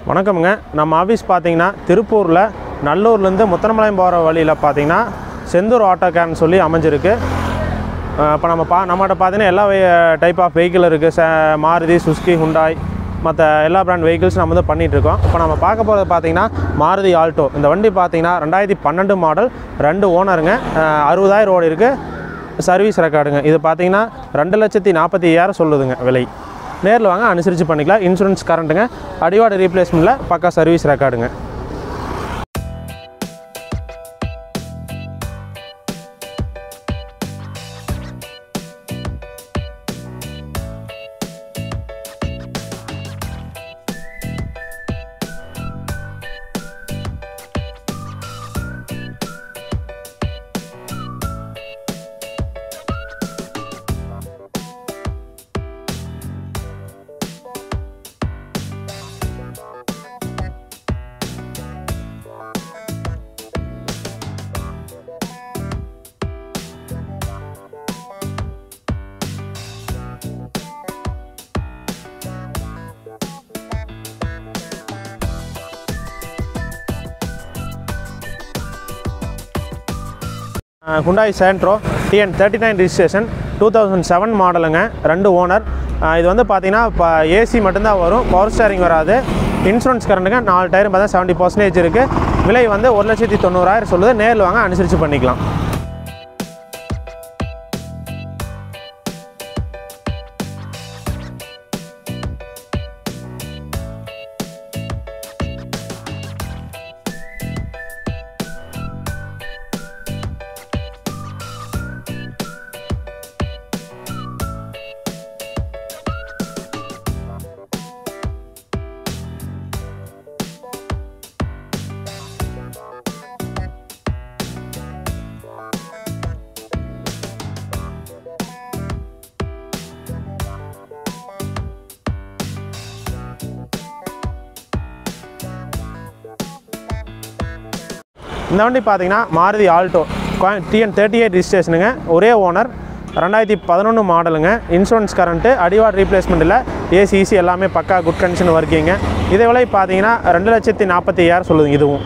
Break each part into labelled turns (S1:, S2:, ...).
S1: வணக்கமுங்க நம்ம ஆஃபீஸ் பார்த்தீங்கன்னா திருப்பூரில் நல்லூர்லேருந்து முத்தனமலையம் போகிற வழியில் பார்த்தீங்கன்னா செந்தூர் ஆட்டோ கேர்னு சொல்லி அமைஞ்சிருக்கு இப்போ நம்ம பா நம்மகிட்ட பார்த்தீங்கன்னா எல்லா டைப் ஆஃப் வெஹிக்கிள் இருக்குது ச மாருதி சுஸ்கி ஹுண்டாய் மற்ற எல்லா பிராண்ட் வெஹிக்கிள்ஸ் நம்ம வந்து பண்ணிகிட்டு இருக்கோம் இப்போ நம்ம பார்க்க போகிறது பார்த்தீங்கன்னா மாருதி ஆல்டோ இந்த வண்டி பார்த்தீங்கன்னா ரெண்டாயிரத்தி பன்னெண்டு மாடல் ரெண்டு ஓனருங்க அறுபதாயிரம் ஓடி இருக்குது சர்வீஸ் ரெக்கார்டுங்க இது பார்த்தீங்கன்னா ரெண்டு லட்சத்தி நாற்பத்தி ஐயாயிரம் சொல்லுதுங்க விலை நேரில் வாங்க அனுசரித்து பண்ணிக்கலாம் இன்சூரன்ஸ் கரண்ட்டுங்க அடிவாடு ரீப்ளேஸ்மெண்ட்டில் பக்கா சர்வீஸ் ரெக்கார்டுங்க Hyundai Santro TN thirty nine registration two thousand seven மாடலுங்க ரெண்டு ஓனர் இது வந்து பார்த்தீங்கன்னா இப்போ ஏசி மட்டும்தான் வரும் பவர் ஸ்டேரிங் வராது இன்சூரன்ஸ் கரண்ட்டுங்க நாலு டயரும் பார்த்தா செவன்ட்டி பர்சன்டேஜ் இருக்குது விலை வந்து ஒரு லட்சத்தி தொண்ணூறாயிரம் சொல்லுது நேரில் வாங்க அனுசரித்து பண்ணிக்கலாம் இந்த வண்டி பார்த்தீங்கன்னா Maruti Alto TN thirty eight ரிஜிஸ்ட்ரேஷனுங்க ஒரே ஓனர் ரெண்டாயிரத்தி பதினொன்று மாடலுங்க இன்சூரன்ஸ் கரண்ட்டு அடிவாட் ரீப்ளேஸ்மெண்ட் இல்லை ஏசி ஈசி எல்லாமே பக்கா குட் கண்டிஷன் ஒர்க்கிங்க இதே விலை பார்த்தீங்கன்னா ரெண்டு லட்சத்தி நாற்பத்தி ஐயாயிரம் சொல்லுதுங்க இதுவும்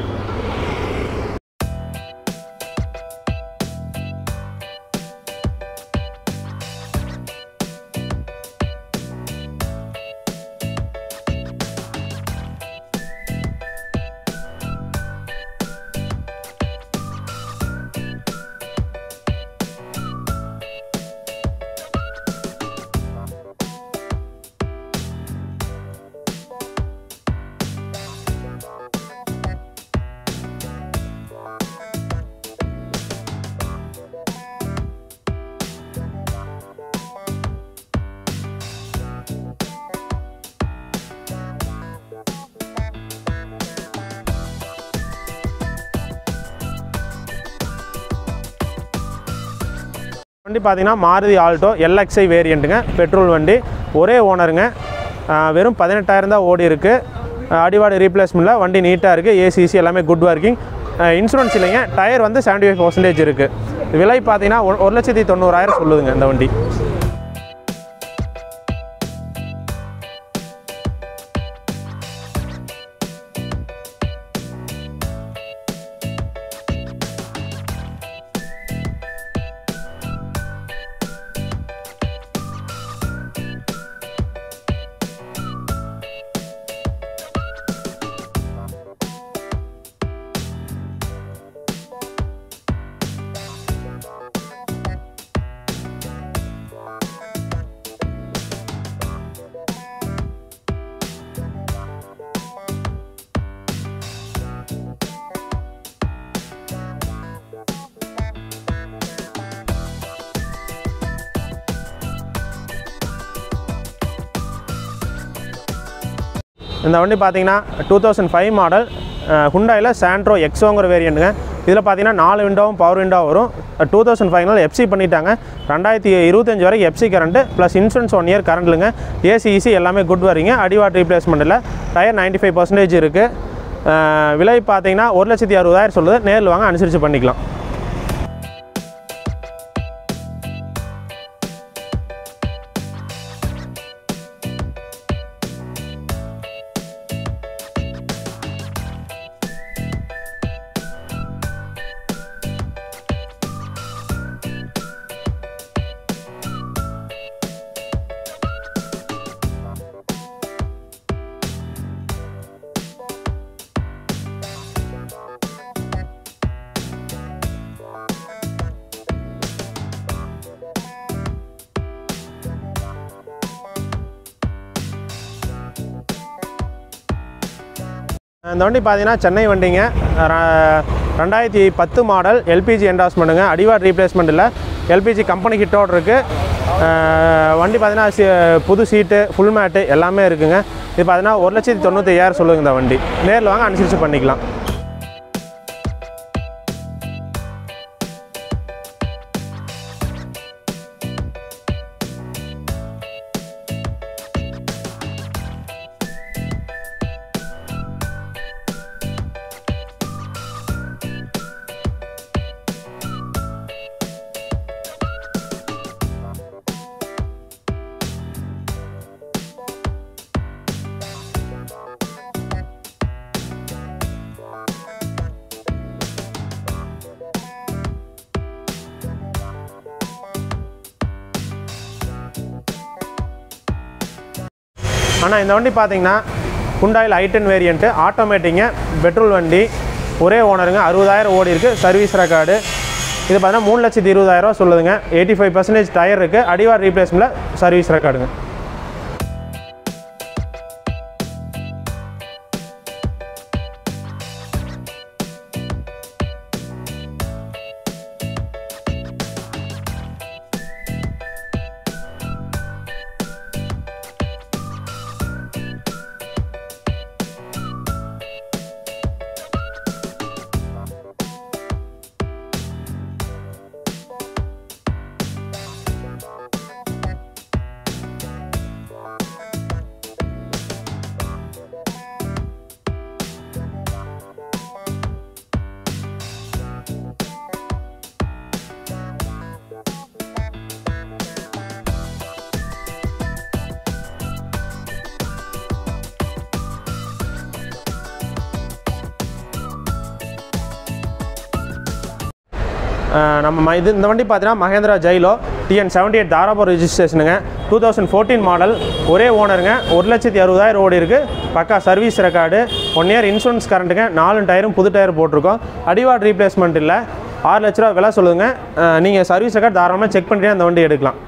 S1: வண்டி பார்த்தீங்கன்னா மாருதி ஆல்டோ எல்எக்ஸ்ஐ வேரியண்ட்டுங்க பெட்ரோல் வண்டி ஒரே ஓனருங்க ஆஹ் வெறும் பதினெட்டாயிரம் தான் ஓடி இருக்குது அடிவாடு ரீப்ளேஸ்மெண்ட்டில் வண்டி நீட்டாக இருக்குது ஏசிசி எல்லாமே குட் ஒர்க்கிங் இன்சூரன்ஸ் இல்லைங்க டயர் வந்து செவன்ட்டி ஃபைவ் பர்சன்டேஜ் இருக்குது விலை பார்த்தீங்கன்னா ஒரு- ஒரு லட்சத்தி தொண்ணூறாயிரம் சொல்லுதுங்க இந்த வண்டி இந்த வண்டி பார்த்தீங்கன்னா டூ தௌசண்ட் ஃபைவ் மாடல் ஹுண்டாயில் சாண்ட்ரோ எக்ஸோங்கிற வேரியண்ட்டுங்க இதில் பார்த்தீங்கன்னா நாலு விண்டோவும் பவர் விண்டோ வரும் டூ தௌசண்ட் ஃபைவ்னால எஃப்சி பண்ணிட்டாங்க ரெண்டாயிரத்தி இருபத்தஞ்சி வரைக்கும் FC current plus insurance one year கரண்ட்லுங்க ஏசி ஈசி எல்லாமே குட் வரீங்க அடிவாட் ரீப்ளேஸ்மெண்ட்டில் டயர் நைன்ட்டி ஃபைவ் பர்சன்டேஜ் இருக்குது விலை பார்த்தீங்கன்னா ஒரு லட்சத்தி அறுபதாயிரம் சொல்லுது நேரில் வாங்க அனுசரித்து பண்ணிக்கலாம் இந்த வண்டி பார்த்தீங்கன்னா சென்னை வண்டிங்க ர- ரெண்டாயிரத்தி பத்து மாடல் எல்பிஜி என்டாஸ்மெண்ட்டுங்க அடிவாட் ரீப்ளேஸ்மெண்ட் இல்லை எல்பிஜி கம்பெனி ஹிட்டோட இருக்குது வண்டி பார்த்தீங்கன்னா சி- புது சீட்டு ஃபுல் மேட்டு எல்லாமே இருக்குங்க இது பார்த்தீங்கன்னா ஒரு லட்சத்தி தொண்ணூற்றி ஐயாயிரம் சொல்லுங்க இந்த வண்டி நேரில் வாங்க அனுசரித்து பண்ணிக்கலாம் ஆனால் இந்த வண்டி பார்த்தீங்கன்னா குண்டாயில் ஐட்டன் வேரியண்ட்டு ஆட்டோமேட்டிங்க பெட்ரோல் வண்டி ஒரே ஓனருங்க அறுபதாயிரம் ஓடி இருக்குது சர்வீஸ் ரெக்கார்டு இது பார்த்தீங்கன்னா மூணு லட்சத்தி இருபதாயிரரூவா சொல்லுதுங்க எயிட்டி ஃபைவ் பர்சன்டேஜ் டயர் இருக்குது அடிவார் ரீப்ளேஸ்மெண்ட்டில் சர்வீஸ் ரெக்கார்டுங்க அஹ் நம்ம ம- இது இந்த வண்டி பார்த்தீங்கன்னா Mahindra Xylo TN seventy eight Dharapuram ரெஜிஸ்ட்ரேஷனுங்க டூ தௌசண்ட் ஃபோர்டீன் மாடல் ஒரே ஓனருங்க ஒரு லட்சத்தி அறுபதாயிரம் ஓடி இருக்குது பக்கா service record one year insurance கரண்ட்டுங்க நாலு டயரும் புது டயர் போட்டிருக்கோம் அடிவாட் ரீப்ளேஸ்மெண்ட் இல்லை ஆறு லட்ச ரூபா விலை சொல்லுங்க நீங்கள் சர்வீஸ் ரெக்கார்ட் தாராளமாக செக் பண்ணிட்டு அந்த வண்டி எடுக்கலாம்